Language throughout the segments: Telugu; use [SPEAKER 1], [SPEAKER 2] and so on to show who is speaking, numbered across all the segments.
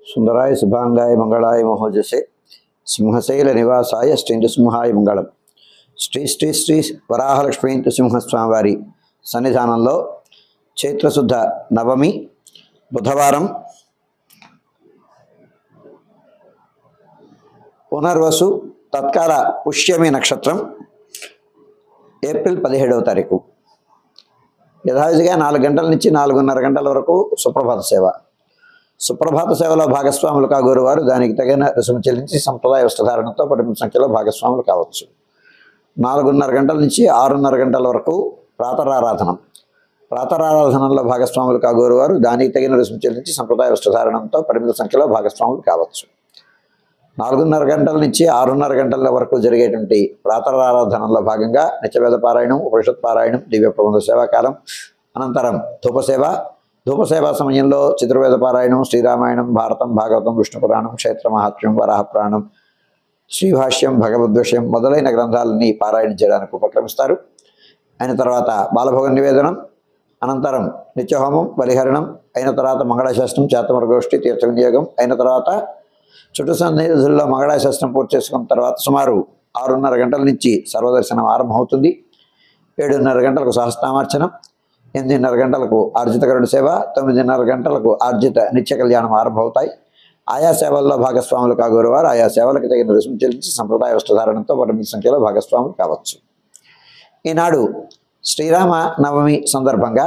[SPEAKER 1] సుందరాయ శుభాంగాయ మంగళాయ మహోజసే సింహశైల నివాసాయ శ్రీ నృసింహాయ మంగళం శ్రీ శ్రీ శ్రీ వరాహలక్ష్మీ నృసింహస్వామి వారి సన్నిధానంలో చైత్రశుద్ధ నవమి బుధవారం పునర్వసు తత్కాల పుష్యమి నక్షత్రం ఏప్రిల్ పదిహేడవ తారీఖు యథావిధిగా నాలుగు గంటల నుంచి నాలుగున్నర గంటల వరకు సుప్రభాత సేవ సుప్రభాత సేవలో భాగస్వాములు కాగోరు వారు దానికి తగిన రుసుము చెల్లించి సంప్రదాయ వస్త్రధారణతో పరిమిత సంఖ్యలో భాగస్వాములు కావచ్చు నాలుగున్నర గంటల నుంచి ఆరున్నర గంటల వరకు ప్రాతరారాధనం ప్రాతరారాధనలో భాగస్వాములు కాగోరు వారు దానికి తగిన రుసుము చెల్లించి సంప్రదాయ వస్త్రధారణంతో పరిమిత సంఖ్యలో భాగస్వాములు కావచ్చు నాలుగున్నర గంటల నుంచి ఆరున్నర గంటల వరకు జరిగేటువంటి ప్రాతరారాధనలో భాగంగా నిత్యవేద పారాయణం ఉపనిషత్ పారాయణం దివ్య ప్రబంధ సేవాకాలం అనంతరం ధూపసేవ ధూపసేవ సమయంలో చతుర్వేద పారాయణం శ్రీరామాయణం భారతం భాగవతం విష్ణు పురాణం క్షేత్ర మహాత్మ్యం వరాహ పురాణం శ్రీభాష్యం భగవద్విషయం మొదలైన గ్రంథాలని పారాయణ చేయడానికి ఉపక్రమిస్తారు అయిన తర్వాత బాలభోగ నివేదనం అనంతరం నిత్యహోమం బలిహరణం అయిన తర్వాత మంగళాశాస్త్రం చేతమర గోష్ఠి తీర్థ వినియోగం అయిన తర్వాత చుట్టు సన్నిధుల్లో మంగళాశాస్త్రం పూర్తి చేసుకున్న తర్వాత సుమారు ఆరున్నర గంటల నుంచి సర్వదర్శనం ఆరంభమవుతుంది ఏడున్నర గంటలకు సహస్నామార్చనం ఎనిమిదిన్నర గంటలకు ఆర్జిత గరుడ సేవ తొమ్మిదిన్నర గంటలకు ఆర్జిత నిత్య కళ్యాణం ఆరంభమవుతాయి ఆయా సేవల్లో భాగస్వాములు కాగోరు వారు ఆయా సేవలకు తగిన రుసుము చెల్లించి సంప్రదాయ వస్త్రధారణతో పరిమిత సంఖ్యలో భాగస్వాములు కావచ్చు ఈనాడు శ్రీరామ నవమి సందర్భంగా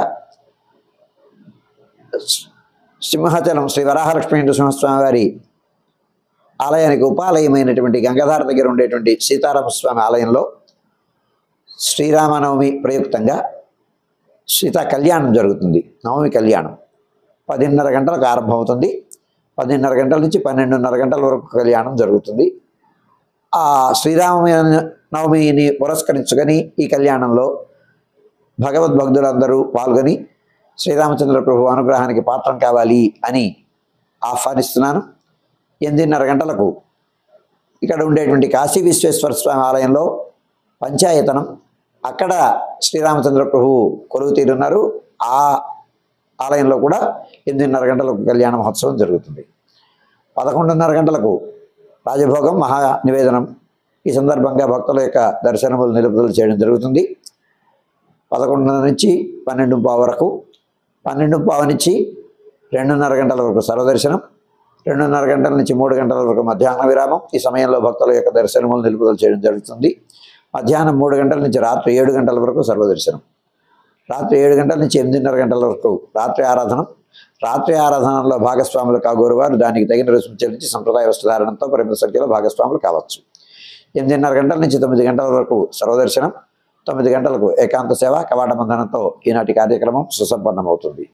[SPEAKER 1] సింహాచలం శ్రీ వరాహలక్ష్మీ నృసింహస్వామి వారి ఆలయానికి ఉపాలయమైనటువంటి గంగాధార దగ్గర ఉండేటువంటి సీతారామస్వామి ఆలయంలో శ్రీరామనవమి ప్రయుక్తంగా సీతా కళ్యాణం జరుగుతుంది నవమి కళ్యాణం పదిన్నర గంటలకు ఆరంభమవుతుంది పదిన్నర గంటల నుంచి పన్నెండున్నర గంటల వరకు కళ్యాణం జరుగుతుంది ఆ శ్రీరామ నవమిని పురస్కరించుకొని ఈ కళ్యాణంలో భగవద్భక్తులందరూ పాల్గొని శ్రీరామచంద్ర ప్రభు అనుగ్రహానికి పాత్రం కావాలి అని ఆహ్వానిస్తున్నాను ఎనిమిదిన్నర గంటలకు ఇక్కడ ఉండేటువంటి కాశీ విశ్వేశ్వర స్వామి ఆలయంలో పంచాయతనం అక్కడ శ్రీరామచంద్ర ప్రభువు కొలువు తీరున్నారు ఆ ఆలయంలో కూడా ఎనిమిదిన్నర గంటలకు కళ్యాణ మహోత్సవం జరుగుతుంది పదకొండున్నర గంటలకు రాజభోగం మహా నివేదనం ఈ సందర్భంగా భక్తుల యొక్క దర్శనములు నిలుపుదల చేయడం జరుగుతుంది పదకొండున్నర నుంచి పన్నెండు పావు వరకు పన్నెండు పావు నుంచి రెండున్నర గంటల వరకు సర్వదర్శనం రెండున్నర గంటల నుంచి మూడు గంటల వరకు మధ్యాహ్న విరామం ఈ సమయంలో భక్తుల యొక్క దర్శనములు నిలుపుదల చేయడం జరుగుతుంది మధ్యాహ్నం మూడు గంటల నుంచి రాత్రి ఏడు గంటల వరకు సర్వదర్శనం రాత్రి ఏడు గంటల నుంచి ఎనిమిదిన్నర గంటల వరకు రాత్రి ఆరాధనం రాత్రి ఆరాధనలో భాగస్వాములు కాగోరు వారు దానికి తగిన రుసుము చెల్లించి సంప్రదాయ వస్త్రధారణతో పరిమిత సంఖ్యలో భాగస్వాములు కావచ్చు ఎనిమిదిన్నర గంటల నుంచి తొమ్మిది గంటల వరకు సర్వదర్శనం తొమ్మిది గంటలకు ఏకాంత సేవ కవాట బంధనంతో ఈనాటి కార్యక్రమం సుసంపన్నమవుతుంది